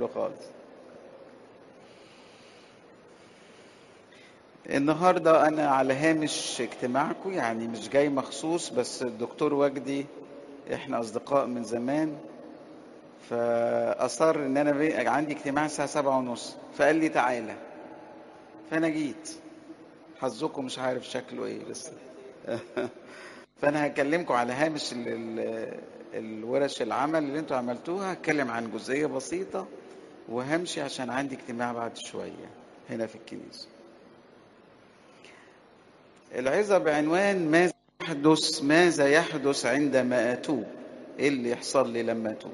حلو خالص النهارده انا على هامش اجتماعكم يعني مش جاي مخصوص بس الدكتور وجدي احنا اصدقاء من زمان فاصر ان انا بي... عندي اجتماع الساعه سبعة ونص فقال لي تعالى فانا جيت حظكم مش عارف شكله ايه لسه فانا هكلمكم على هامش ال... ال... الورش العمل اللي انتوا عملتوها هتكلم عن جزئيه بسيطه وهمشي عشان عندي اجتماع بعد شويه هنا في الكنيسه العظة بعنوان ماذا يحدث ماذا يحدث عندما أتوب إيه اللي يحصل لي لما أتوب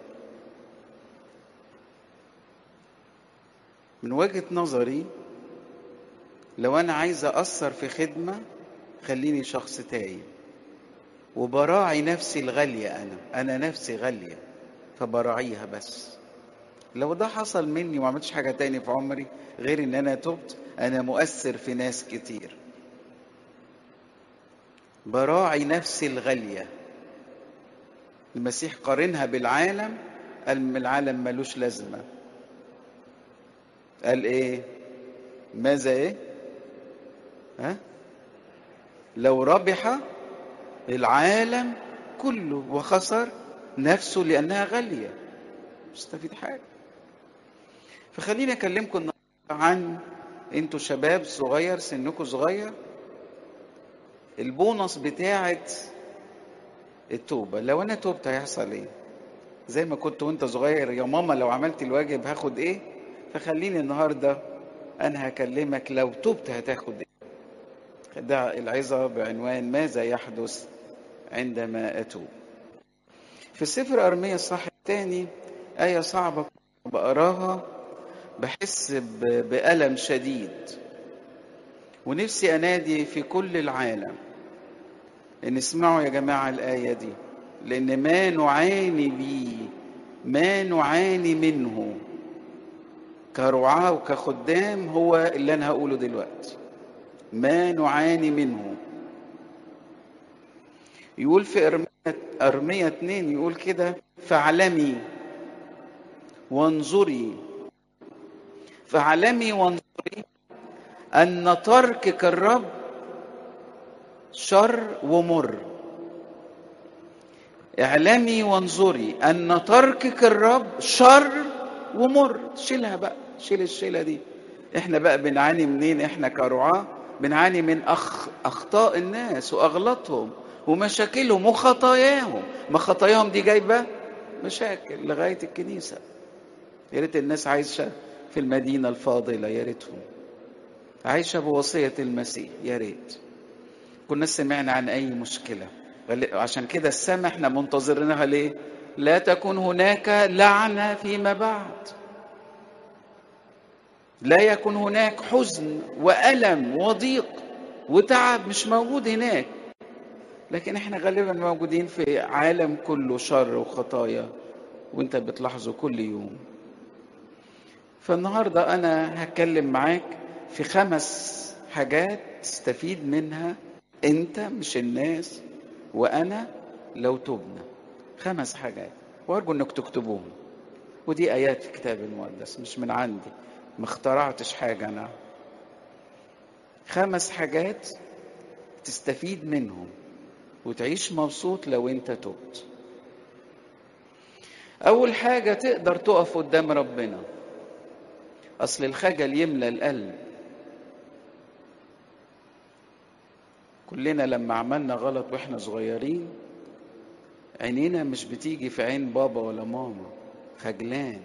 من وجهة نظري لو أنا عايز أثر في خدمة خليني شخص تايب وبراعي نفسي الغالية أنا أنا نفسي غالية فبراعيها بس لو ده حصل مني وما عملتش حاجة تاني في عمري غير إن أنا تبت أنا مؤثر في ناس كتير براعي نفسي الغالية المسيح قارنها بالعالم قال العالم ملوش لازمة قال ايه ماذا ايه ها لو ربح العالم كله وخسر نفسه لأنها غالية مش استفيد حاجة فخليني أكلمكم النهاردة عن انتوا شباب صغير سنكم صغير البونص بتاعت التوبة لو أنا توبت هيحصل إيه؟ زي ما كنت وأنت صغير يا ماما لو عملت الواجب هاخد إيه؟ فخليني النهاردة أنا هكلمك لو توبت هتاخد إيه؟ ده العظة بعنوان ماذا يحدث عندما أتوب في سفر أرمية الصح الثاني آية صعبة بقراها بحس بألم شديد ونفسي انادي في كل العالم ان اسمعوا يا جماعه الايه دي لان ما نعاني بيه ما نعاني منه كرعاة وكخدام هو اللي انا هقوله دلوقتي ما نعاني منه يقول في أرمية, أرمية اتنين يقول كده فاعلمي وانظري فاعلمي وانظري أن تركك الرب شر ومر اعلمي وانظري أن تركك الرب شر ومر شيلها بقى شيل الشيلة دي احنا بقى بنعاني منين احنا كرعاة بنعاني من أخ أخطاء الناس وأغلاطهم ومشاكلهم وخطاياهم ما خطاياهم دي جايبة مشاكل لغاية الكنيسة يا ريت الناس عايشة في المدينة الفاضلة يا ريتهم عايشة بوصية المسيح يا ريت كنا سمعنا عن أي مشكلة عشان كده السماء احنا منتظرينها ليه؟ لا تكون هناك لعنة فيما بعد لا يكون هناك حزن وألم وضيق وتعب مش موجود هناك لكن احنا غالبا موجودين في عالم كله شر وخطايا وانت بتلاحظه كل يوم فالنهارده انا هتكلم معاك في خمس حاجات تستفيد منها انت مش الناس وانا لو تبنا خمس حاجات وارجو انك تكتبوهم ودي ايات في الكتاب المقدس مش من عندي ما اخترعتش حاجه انا خمس حاجات تستفيد منهم وتعيش مبسوط لو انت تبت اول حاجه تقدر تقف قدام ربنا اصل الخجل يملى القلب كلنا لما عملنا غلط واحنا صغيرين عينينا مش بتيجي في عين بابا ولا ماما خجلان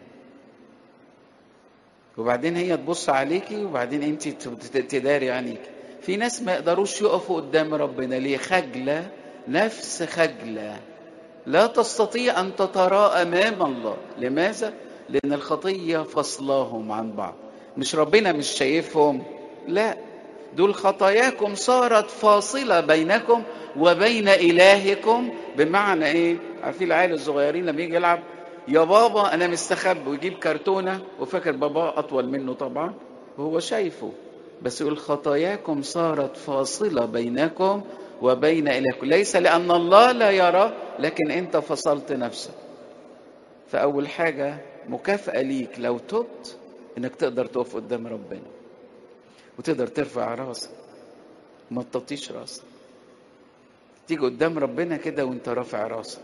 وبعدين هي تبص عليكي وبعدين انت تداري عينيك في ناس ما يقدروش يقفوا قدام ربنا ليه خجلة نفس خجلة لا تستطيع أن تتراءى أمام الله لماذا؟ لأن الخطية فصلاهم عن بعض مش ربنا مش شايفهم لا دول خطاياكم صارت فاصلة بينكم وبين إلهكم بمعنى إيه؟ عارفين العيال الصغيرين لما يجي يلعب يا بابا أنا مستخبي ويجيب كرتونة وفاكر بابا أطول منه طبعا وهو شايفه بس يقول خطاياكم صارت فاصلة بينكم وبين إلهكم ليس لأن الله لا يرى لكن أنت فصلت نفسك فأول حاجة مكافأة ليك لو تبت انك تقدر تقف قدام ربنا وتقدر ترفع راسك ما تطيش راسك تيجي قدام ربنا كده وانت رافع راسك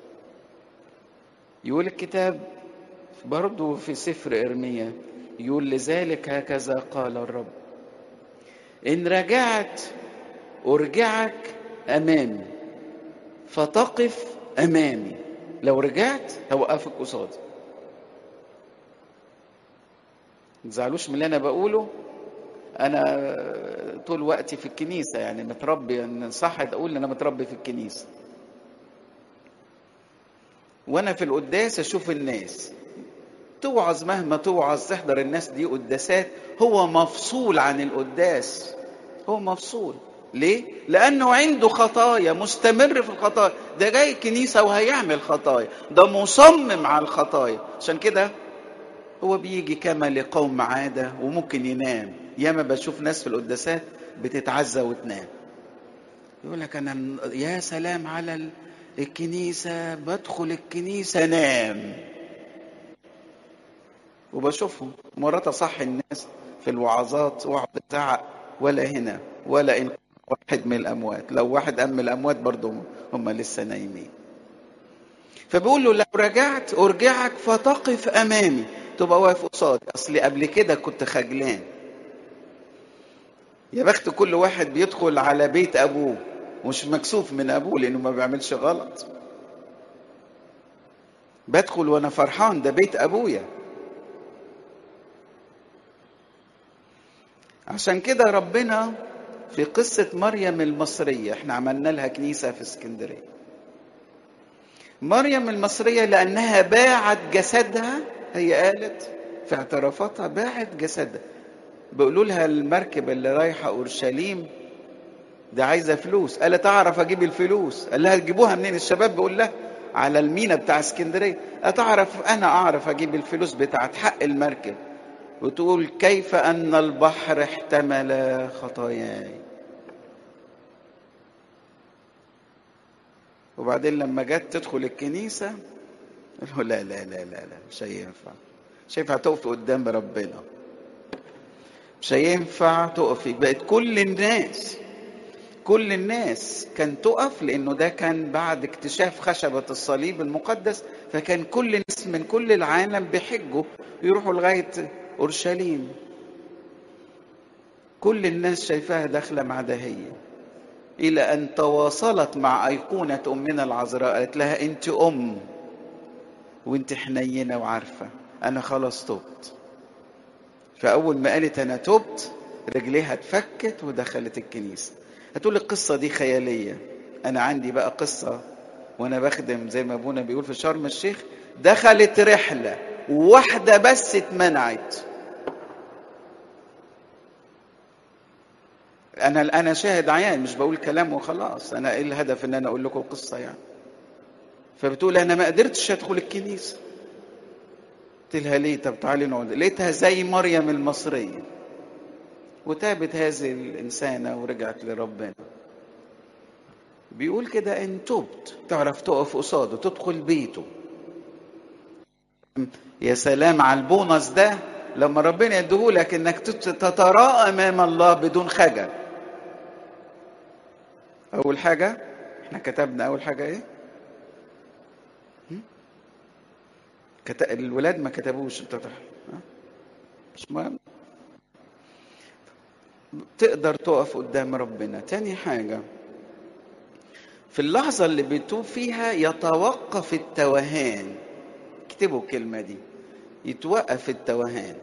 يقول الكتاب برضه في سفر ارميا يقول لذلك هكذا قال الرب ان رجعت ارجعك امامي فتقف امامي لو رجعت هوقفك قصادي ما تزعلوش من اللي انا بقوله انا طول وقتي في الكنيسه يعني متربي ان صح اقول ان انا متربي في الكنيسه وانا في القداس اشوف الناس توعظ مهما توعظ تحضر الناس دي قداسات هو مفصول عن القداس هو مفصول ليه؟ لأنه عنده خطايا مستمر في الخطايا ده جاي الكنيسة وهيعمل خطايا ده مصمم على الخطايا عشان كده هو بيجي كما لقوم عادة وممكن ينام ياما بشوف ناس في القداسات بتتعزى وتنام يقول لك أنا يا سلام على الكنيسة بدخل الكنيسة نام وبشوفهم مرات أصحي الناس في الوعظات واقعد ازعق ولا هنا ولا إن واحد من الأموات لو واحد قام من الأموات برضه هم لسه نايمين فبيقول له لو رجعت أرجعك فتقف أمامي تبقى واقف قصادي أصلي قبل كده كنت خجلان يا بخت كل واحد بيدخل على بيت أبوه مش مكسوف من أبوه لأنه ما بيعملش غلط بدخل وأنا فرحان ده بيت أبويا عشان كده ربنا في قصة مريم المصرية احنا عملنا لها كنيسة في اسكندرية مريم المصرية لأنها باعت جسدها هي قالت في اعترافاتها باعت جسدها بيقولوا لها المركب اللي رايحة أورشليم ده عايزة فلوس قالت أعرف أجيب الفلوس قال لها تجيبوها منين الشباب بيقول لها على المينا بتاع اسكندرية أتعرف أنا أعرف أجيب الفلوس بتاعت حق المركب وتقول كيف أن البحر احتمل خطاياي وبعدين لما جت تدخل الكنيسة قالوا لا لا لا لا لا مش هينفع مش هينفع تقفي قدام ربنا مش هينفع تقفي بقت كل الناس كل الناس كان تقف لانه ده كان بعد اكتشاف خشبة الصليب المقدس فكان كل الناس من كل العالم بيحجوا يروحوا لغاية اورشليم كل الناس شايفاها داخله مع دهيه الى ان تواصلت مع ايقونه امنا العذراء قالت لها انت ام وانت حنينه وعارفه انا خلاص تبت فاول ما قالت انا تبت رجليها اتفكت ودخلت الكنيسه هتقول القصه دي خياليه انا عندي بقى قصه وانا بخدم زي ما ابونا بيقول في شرم الشيخ دخلت رحله واحدة بس اتمنعت أنا أنا شاهد عيان مش بقول كلام وخلاص أنا إيه الهدف إن أنا أقول لكم القصة يعني فبتقول أنا ما قدرتش أدخل الكنيسة قلت لها ليه طب تعالي نقعد لقيتها زي مريم المصرية وتابت هذه الإنسانة ورجعت لربنا بيقول كده إن تبت تعرف تقف قصاده تدخل بيته يا سلام على البونص ده لما ربنا يديهولك انك تتراءى امام الله بدون خجل اول حاجه احنا كتبنا اول حاجه ايه كت... الولاد ما كتبوش بتطرح مش مهم تقدر تقف قدام ربنا تاني حاجه في اللحظه اللي بتوب فيها يتوقف التوهان اكتبوا الكلمة دي يتوقف التوهان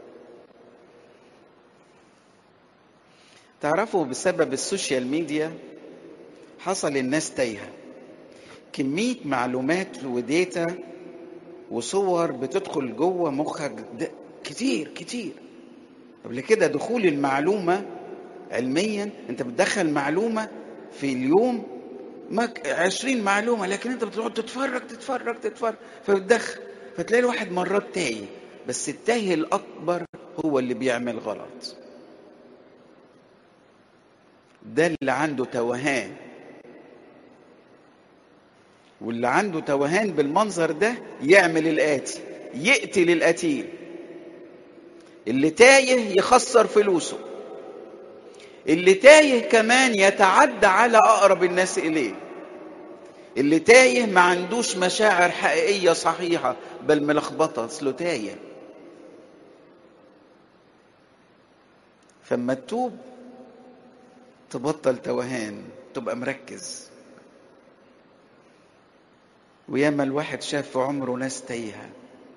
تعرفوا بسبب السوشيال ميديا حصل الناس تايهة كمية معلومات وديتا وصور بتدخل جوه مخك كتير كتير قبل كده دخول المعلومة علميا انت بتدخل معلومة في اليوم عشرين معلومة لكن انت بتقعد تتفرج تتفرج تتفرج فبتدخل فتلاقي الواحد مرات تايه بس التايه الأكبر هو اللي بيعمل غلط ده اللي عنده توهان واللي عنده توهان بالمنظر ده يعمل الآتي يقتل القتيل اللي تايه يخسر فلوسه اللي تايه كمان يتعدى على أقرب الناس إليه اللي تايه ما عندوش مشاعر حقيقية صحيحة بل ملخبطة أصله تايه فما تتوب تبطل توهان تبقى مركز وياما الواحد شاف في عمره ناس تايهه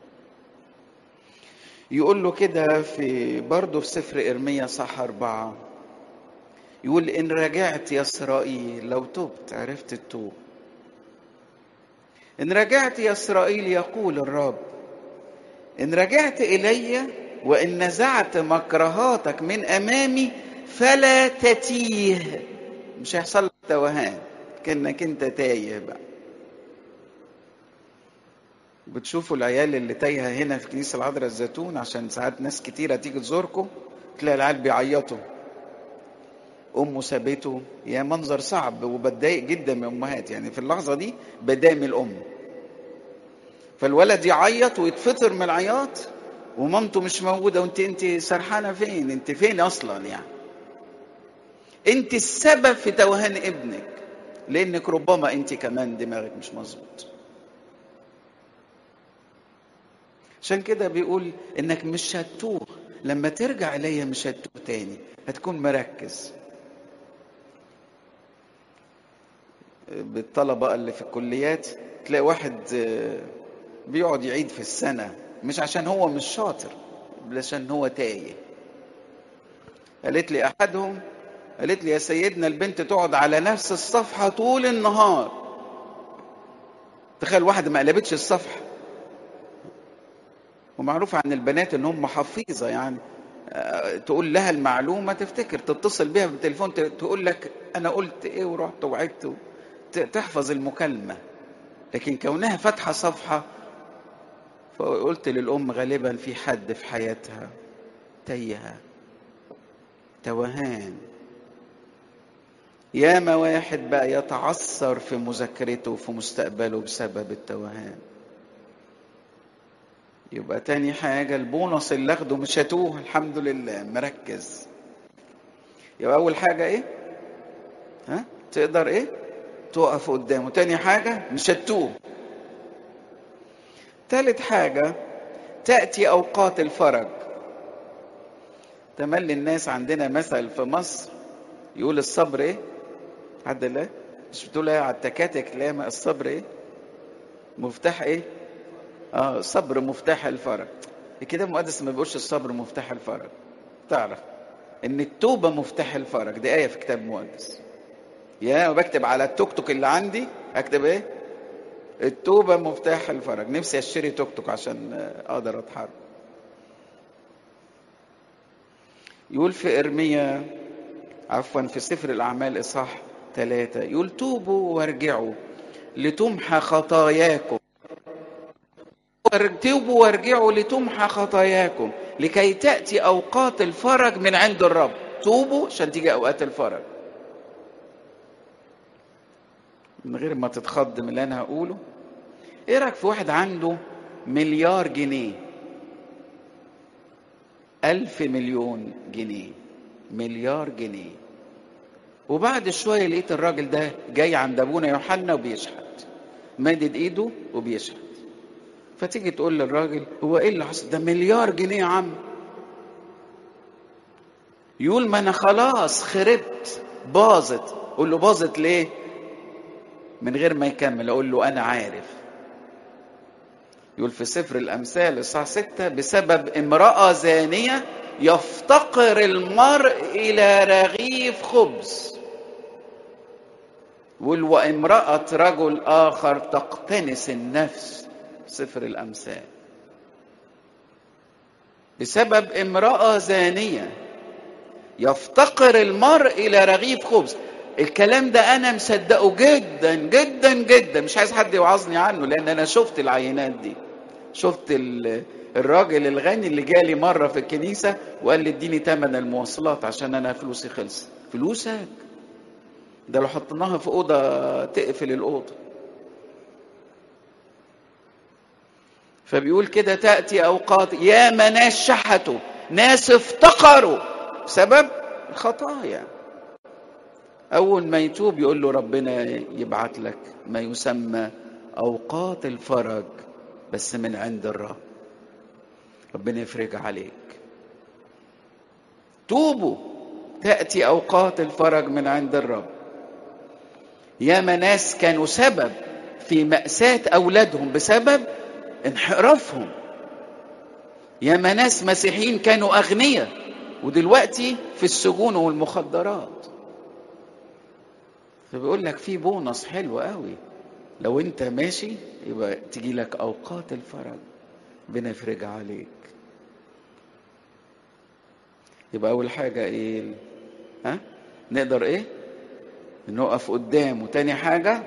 يقول له كده في برضه في سفر إرميا صح أربعة يقول إن رجعت يا إسرائيل لو تبت عرفت التوب إن رجعت يا إسرائيل يقول الرب إن رجعت إلي وإن نزعت مكرهاتك من أمامي فلا تتيه مش هيحصل لك توهان كأنك أنت تايه بقى بتشوفوا العيال اللي تايهه هنا في كنيسه العذراء الزيتون عشان ساعات ناس كتيره تيجي تزوركم تلاقي العيال بيعيطوا امه سابته يا منظر صعب وبتضايق جدا من امهات يعني في اللحظه دي بدام الام فالولد يعيط ويتفطر من العياط ومامته مش موجوده وانت انت سرحانه فين انت فين اصلا يعني انت السبب في توهان ابنك لانك ربما انت كمان دماغك مش مظبوط عشان كده بيقول انك مش هتتوه لما ترجع الي مش هتتوه تاني هتكون مركز بالطلبة اللي في الكليات تلاقي واحد بيقعد يعيد في السنة مش عشان هو مش شاطر بل عشان هو تايه قالت لي أحدهم قالت لي يا سيدنا البنت تقعد على نفس الصفحة طول النهار تخيل واحدة ما قلبتش الصفحة ومعروف عن البنات ان هم حفيظه يعني تقول لها المعلومه تفتكر تتصل بها بالتليفون تقول لك انا قلت ايه ورحت وعدت تحفظ المكالمه لكن كونها فاتحه صفحه فقلت للام غالبا في حد في حياتها تيها توهان ياما واحد بقى يتعثر في مذاكرته وفي مستقبله بسبب التوهان يبقى تاني حاجة البونص اللي اخده مش هتوه الحمد لله مركز يبقى أول حاجة إيه؟ ها؟ تقدر إيه؟ تقف قدامه تاني حاجة مش هتوه تالت حاجة تأتي أوقات الفرج تملي الناس عندنا مثل في مصر يقول الصبر إيه؟ حد الله مش بتقول إيه على التكاتك لا الصبر إيه؟ مفتاح إيه؟ اه الصبر مفتاح الفرج الكتاب المقدس ما بيقولش الصبر مفتاح الفرج تعرف ان التوبه مفتاح الفرج دي ايه في الكتاب المقدس يا بكتب على التوك توك اللي عندي اكتب ايه التوبه مفتاح الفرج نفسي اشتري توك توك عشان اقدر اتحرك يقول في ارميا عفوا في سفر الاعمال اصحاح ثلاثة يقول توبوا وارجعوا لتمحى خطاياكم توبوا وارجعوا لتمحى خطاياكم لكي تأتي أوقات الفرج من عند الرب توبوا عشان تيجي أوقات الفرج من غير ما تتخض من اللي أنا هقوله إيه رأيك في واحد عنده مليار جنيه ألف مليون جنيه مليار جنيه وبعد شوية لقيت الراجل ده جاي عند أبونا يوحنا وبيشحت مادد إيده وبيشحت فتيجي تقول للراجل هو ايه اللي حصل ده مليار جنيه يا عم يقول ما انا خلاص خربت باظت قول له باظت ليه من غير ما يكمل اقول له انا عارف يقول في سفر الامثال الصح ستة بسبب امرأة زانية يفتقر المرء الى رغيف خبز يقول وامرأة رجل اخر تقتنس النفس سفر الأمثال بسبب امرأة زانية يفتقر المرء إلى رغيف خبز الكلام ده أنا مصدقه جدا جدا جدا مش عايز حد يوعظني عنه لأن أنا شفت العينات دي شفت الراجل الغني اللي جالي مرة في الكنيسة وقال لي اديني تمن المواصلات عشان أنا فلوسي خلصت فلوسك ده لو حطيناها في أوضة تقفل الأوضة فبيقول كده تأتي أوقات يا ما ناس شحتوا ناس افتقروا بسبب الخطايا أول ما يتوب يقول له ربنا يبعت لك ما يسمى أوقات الفرج بس من عند الرب ربنا يفرج عليك توبوا تأتي أوقات الفرج من عند الرب ياما ناس كانوا سبب في مأساة أولادهم بسبب انحرافهم ياما ناس مسيحيين كانوا أغنياء ودلوقتي في السجون والمخدرات فبيقول لك في بونص حلو قوي لو انت ماشي يبقى تجي لك اوقات الفرج بنفرج عليك يبقى اول حاجه ايه ها نقدر ايه نقف قدامه تاني حاجه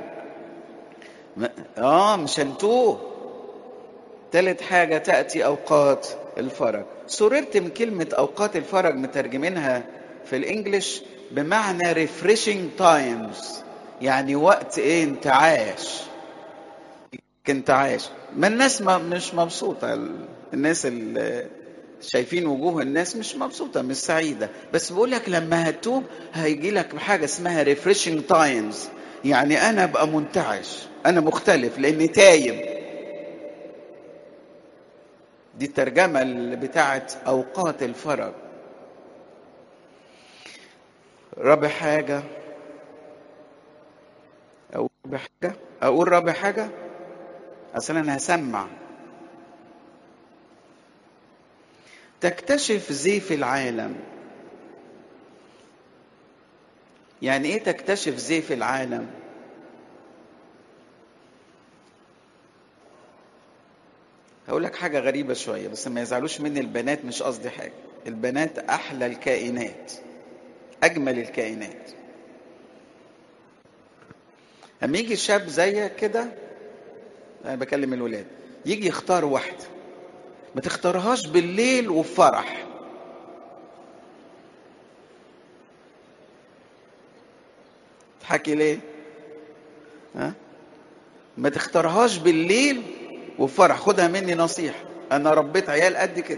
اه مش هنتوه تالت حاجه تاتي اوقات الفرج سررت من كلمه اوقات الفرج مترجمينها في الانجليش بمعنى refreshing times يعني وقت ايه انتعاش انتعاش ما الناس ما مش مبسوطة الناس اللي شايفين وجوه الناس مش مبسوطة مش سعيدة بس بقول لك لما هتوب هيجي لك بحاجة اسمها refreshing times يعني أنا أبقى منتعش أنا مختلف لأني تايب دي الترجمة اللي بتاعت أوقات الفرج رابع حاجة أقول رابع حاجة أقول رابع حاجة أصلا أنا هسمع تكتشف زيف العالم يعني إيه تكتشف زيف العالم؟ هقول لك حاجة غريبة شوية بس ما يزعلوش مني البنات مش قصدي حاجة البنات أحلى الكائنات أجمل الكائنات لما يجي شاب زيك كده أنا بكلم الولاد يجي يختار واحدة ما تختارهاش بالليل وفي فرح تحكي ليه؟ ها؟ ما تختارهاش بالليل وفي فرح خدها مني نصيحة أنا ربيت عيال قد كده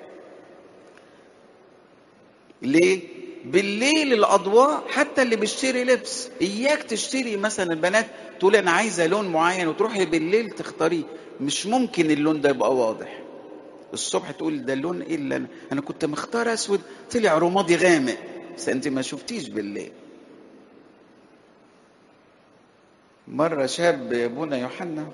ليه؟ بالليل الاضواء حتى اللي بيشتري لبس اياك تشتري مثلا البنات تقول انا عايزه لون معين وتروحي بالليل تختاريه مش ممكن اللون ده يبقى واضح الصبح تقول ده اللون ايه اللي انا انا كنت مختار اسود طلع رمادي غامق بس انت ما شفتيش بالليل مره شاب ابونا يوحنا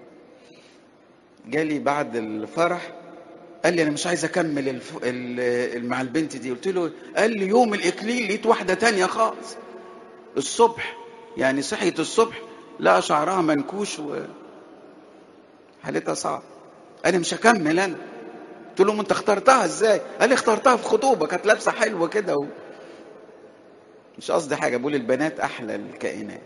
جالي بعد الفرح قال لي انا مش عايز اكمل الف... ال... مع البنت دي قلت له قال لي يوم الاكليل لقيت واحده تانية خالص الصبح يعني صحيت الصبح لقى شعرها منكوش و حالتها صعب انا مش هكمل انا قلت له انت اخترتها ازاي قال لي اخترتها في خطوبه كانت لابسه حلوه كده و... مش قصدي حاجه بقول البنات احلى الكائنات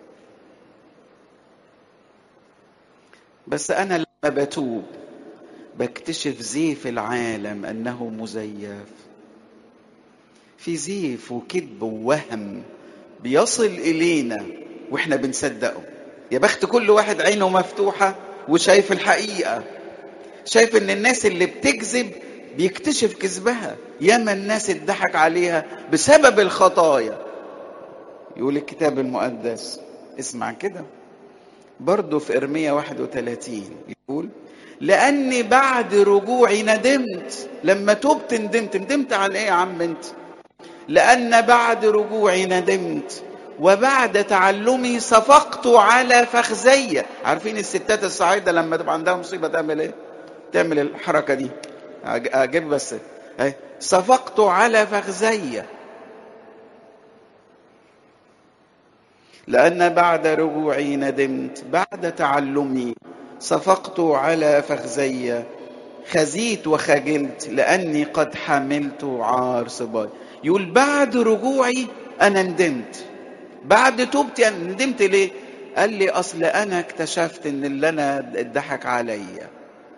بس انا لما بتوب بكتشف زيف العالم انه مزيف في زيف وكذب ووهم بيصل الينا واحنا بنصدقه يا بخت كل واحد عينه مفتوحه وشايف الحقيقه شايف ان الناس اللي بتكذب بيكتشف كذبها ياما الناس اتضحك عليها بسبب الخطايا يقول الكتاب المقدس اسمع كده برضه في ارميا 31 يقول لاني بعد رجوعي ندمت لما تبت ندمت ندمت على ايه يا عم انت لان بعد رجوعي ندمت وبعد تعلمي صفقت على فخذي عارفين الستات الصعايده لما تبقى عندها مصيبه تعمل ايه تعمل الحركه دي اجيب بس اهي صفقت على فخذي لان بعد رجوعي ندمت بعد تعلمي صفقت على فخذي خزيت وخجلت لاني قد حملت عار صباي يقول بعد رجوعي انا ندمت بعد توبتي انا ندمت ليه قال لي اصل انا اكتشفت ان اللي انا اتضحك عليا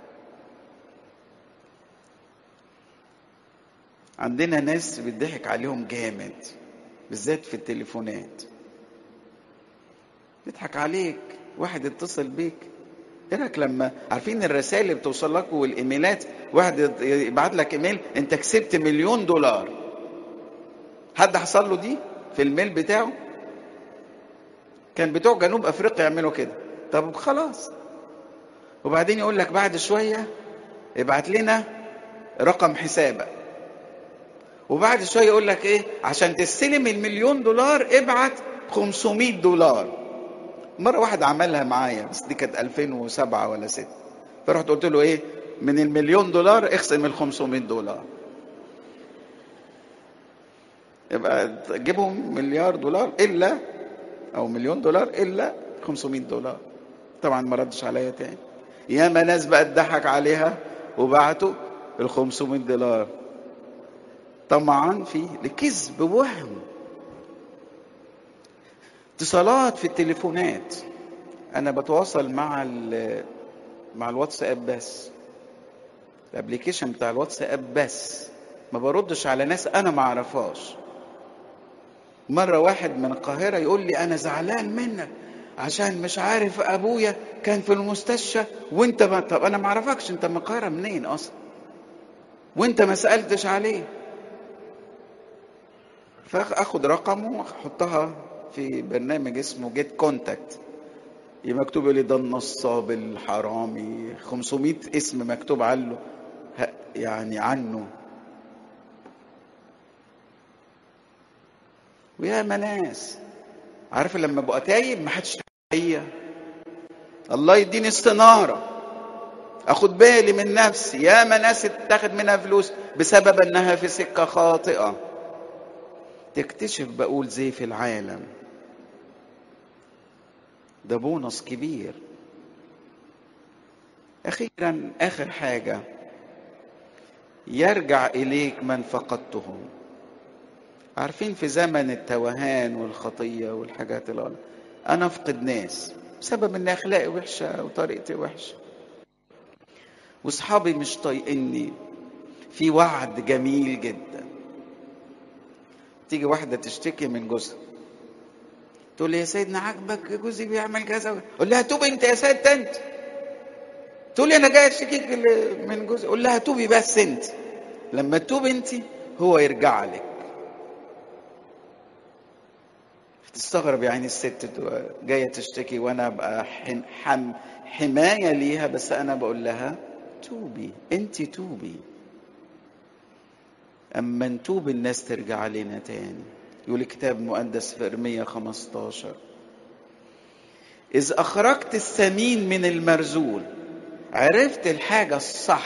عندنا ناس بيضحك عليهم جامد بالذات في التليفونات يضحك عليك واحد اتصل بيك ايه رايك لما عارفين الرسائل اللي بتوصل لكم والايميلات واحد يبعت لك ايميل انت كسبت مليون دولار حد حصل له دي في الميل بتاعه كان بتوع جنوب افريقيا يعملوا كده طب خلاص وبعدين يقول لك بعد شويه ابعت لنا رقم حسابك وبعد شويه يقول لك ايه عشان تستلم المليون دولار ابعت 500 دولار مره واحد عملها معايا بس دي كانت 2007 ولا 6 فرحت قلت له ايه من المليون دولار اخصم ال 500 دولار يبقى جيبهم مليار دولار الا او مليون دولار الا 500 دولار طبعا ما ردش عليا تاني ياما ناس بقى اتضحك عليها وبعتوا ال 500 دولار طمعا في لكذب وهم اتصالات في التليفونات انا بتواصل مع ال مع الواتساب بس الابليكيشن بتاع الواتساب بس ما بردش على ناس انا ما اعرفهاش مره واحد من القاهره يقول لي انا زعلان منك عشان مش عارف ابويا كان في المستشفى وانت ما طب انا ما اعرفكش انت من القاهره منين اصلا وانت ما سالتش عليه فاخد رقمه واحطها في برنامج اسمه جيت كونتاكت يبقى مكتوب لي ده النصاب الحرامي 500 اسم مكتوب عنه يعني عنه ويا ناس عارف لما ابقى تايب ما حدش هي الله يديني استناره اخد بالي من نفسي يا ناس اتاخد منها فلوس بسبب انها في سكه خاطئه تكتشف بقول زي في العالم ده بونص كبير اخيرا اخر حاجه يرجع اليك من فقدتهم عارفين في زمن التوهان والخطيه والحاجات الغلط انا افقد ناس بسبب ان اخلاقي وحشه وطريقتي وحشه واصحابي مش طايقني في وعد جميل جدا تيجي واحده تشتكي من جوزها تقول لي يا سيدنا عاجبك جوزي بيعمل كذا قول لها توبي انت يا سيد انت تقول لي انا جاي اشتكيك من جوزي قول لها توبي بس انت لما تتوب انت هو يرجع لك تستغرب يعني الست جايه تشتكي وانا ابقى حم حمايه ليها بس انا بقول لها توبي انت توبي اما نتوب الناس ترجع لنا تاني يقول الكتاب المقدس في ارميا 15 اذ اخرجت الثمين من المرزول عرفت الحاجه الصح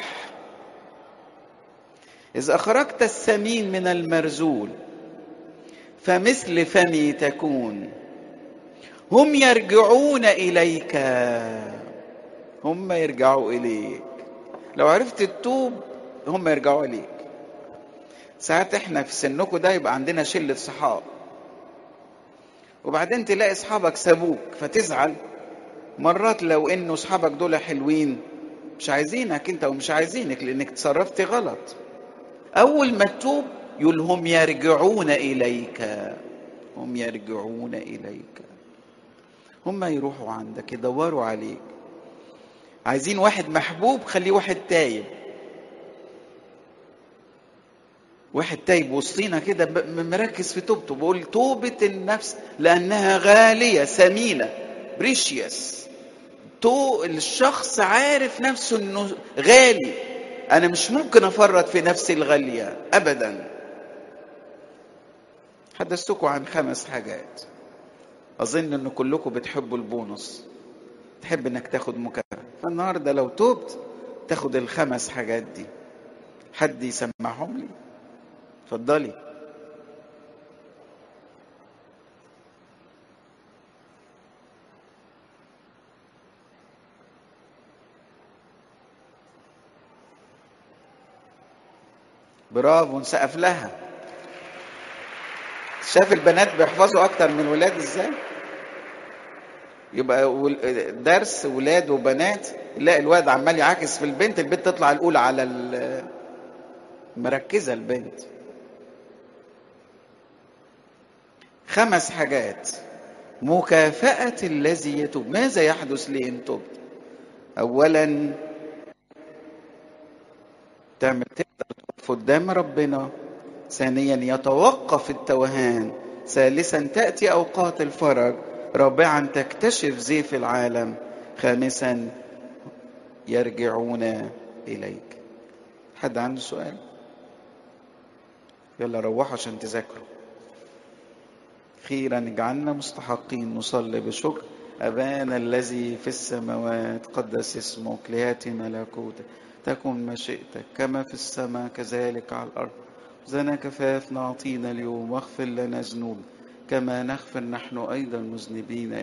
اذ اخرجت الثمين من المرزول فمثل فمي تكون هم يرجعون اليك هم يرجعوا اليك لو عرفت تتوب هم يرجعوا اليك ساعات احنا في سنكم ده يبقى عندنا شله صحاب وبعدين تلاقي اصحابك سابوك فتزعل مرات لو انه اصحابك دول حلوين مش عايزينك انت ومش عايزينك لانك تصرفت غلط اول ما تتوب يقول هم يرجعون اليك هم يرجعون اليك هم يروحوا عندك يدوروا عليك عايزين واحد محبوب خليه واحد تايب واحد تايب وسطينا كده مركز في توبته بقول توبة النفس لأنها غالية ثمينة بريشيوس تو الشخص عارف نفسه انه غالي انا مش ممكن افرط في نفسي الغالية ابدا حدثتكم عن خمس حاجات اظن ان كلكم بتحبوا البونص تحب انك تاخد مكافأة فالنهارده لو توبت تاخد الخمس حاجات دي حد يسمعهم لي اتفضلي برافو نسقف لها شاف البنات بيحفظوا اكتر من الولاد ازاي يبقى درس ولاد وبنات لا الواد عمال يعاكس في البنت البنت تطلع الاولى على مركزه البنت خمس حاجات مكافأة الذي يتوب ماذا يحدث لي إن تبت اولا تعمل تقدر تقف قدام ربنا ثانيا يتوقف التوهان ثالثا تاتي اوقات الفرج رابعا تكتشف زيف العالم خامسا يرجعون اليك حد عنده سؤال يلا روحوا عشان تذاكروا خيرا اجعلنا مستحقين نصلي بشكر أبانا الذي في السماوات قدس اسمك ليأتي ملكوتك تكن مشيئتك كما في السماء كذلك على الأرض زنا كفاف نعطينا اليوم واغفر لنا ذنوب كما نغفر نحن أيضا مذنبين